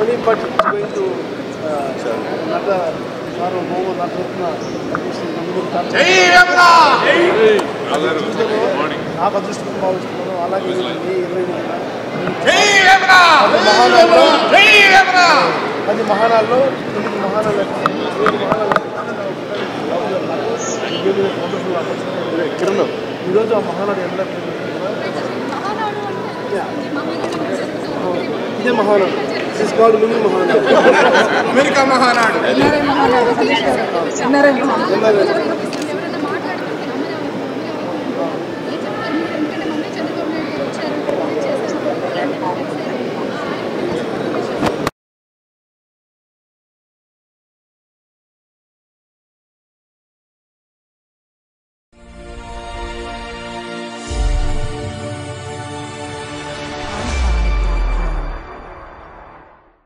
ceremony, but it's going to uh, another సార్వభౌమ నటరత్న నాకు అదృష్టం భావిస్తున్నాను అలాగే మే ఇరవై పది మహానాల్లో తొమ్మిది మహానాలు కిరణ్ ఈరోజు ఆ మహానాడు ఎలా ఇదే Mahanadu this called mini Mahanadu America Mahanadu NRI